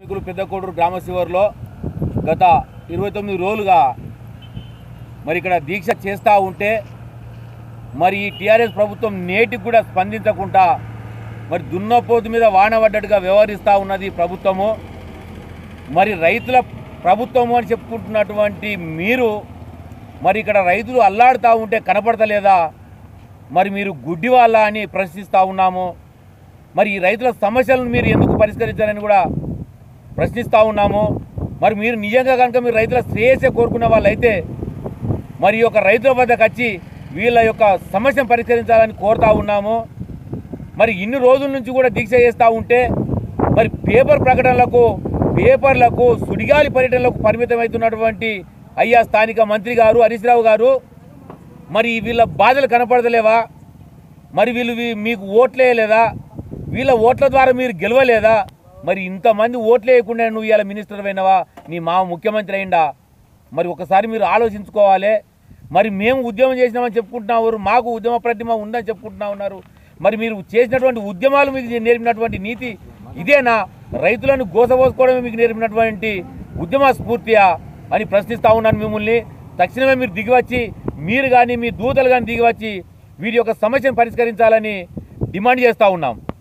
మిగులు పెద్దకోడూరు గ్రామ శివారులో గత ఇరవై తొమ్మిది రోజులుగా మరి ఇక్కడ దీక్ష చేస్తూ ఉంటే మరి ఈ టీఆర్ఎస్ ప్రభుత్వం నేటికి కూడా స్పందించకుండా మరి దున్నపోతు మీద వాన పడ్డట్టుగా వ్యవహరిస్తూ ఉన్నది ఈ ప్రభుత్వము మరి రైతుల ప్రభుత్వము అని చెప్పుకుంటున్నటువంటి మీరు మరి ఇక్కడ రైతులు అల్లాడుతూ ఉంటే కనపడతలేదా మరి మీరు గుడ్డి వాళ్ళ అని ప్రశ్నిస్తూ ఉన్నాము మరి ఈ రైతుల సమస్యలను మీరు ఎందుకు పరిష్కరించాలని కూడా ప్రశ్నిస్తూ ఉన్నాము మరి మీరు నిజంగా కనుక మీరు రైతుల శ్రేయస్సే కోరుకున్న వాళ్ళైతే మరి ఈ యొక్క రైతుల వద్దకు వచ్చి వీళ్ళ యొక్క సమస్యను పరిష్కరించాలని కోరుతా ఉన్నాము మరి ఇన్ని రోజుల నుంచి కూడా దీక్ష చేస్తూ ఉంటే మరి పేపర్ ప్రకటనలకు పేపర్లకు సుడిగాలి పర్యటనలకు పరిమితమవుతున్నటువంటి అయ్యా స్థానిక మంత్రి గారు హరీష్ రావు గారు మరి వీళ్ళ బాధలు కనపడతలేవా మరి వీళ్ళు వీ- మీకు ఓట్లేయలేదా వీళ్ళ ఓట్ల ద్వారా మీరు గెలవలేదా మరి ఇంతమంది ఓట్లు వేయకుండా నువ్వు ఇవాళ మినిస్టర్ అయినవా నీ మామ ముఖ్యమంత్రి అయిందా మరి ఒకసారి మీరు ఆలోచించుకోవాలి మరి మేము ఉద్యమం చేసినామని చెప్పుకుంటున్నారు మాకు ఉద్యమ ప్రతిమ ఉందని చెప్పుకుంటున్నా ఉన్నారు మరి మీరు చేసినటువంటి ఉద్యమాలు మీకు నేర్పినటువంటి నీతి ఇదేనా రైతులను గోసపోసుకోవడమే మీకు నేర్పినటువంటి ఉద్యమ స్ఫూర్తియా అని ప్రశ్నిస్తా ఉన్నాను మిమ్మల్ని తక్షణమే మీరు దిగివచ్చి మీరు కానీ మీ దూతలు కానీ దిగివచ్చి వీరి యొక్క సమస్యను పరిష్కరించాలని డిమాండ్ చేస్తూ ఉన్నాం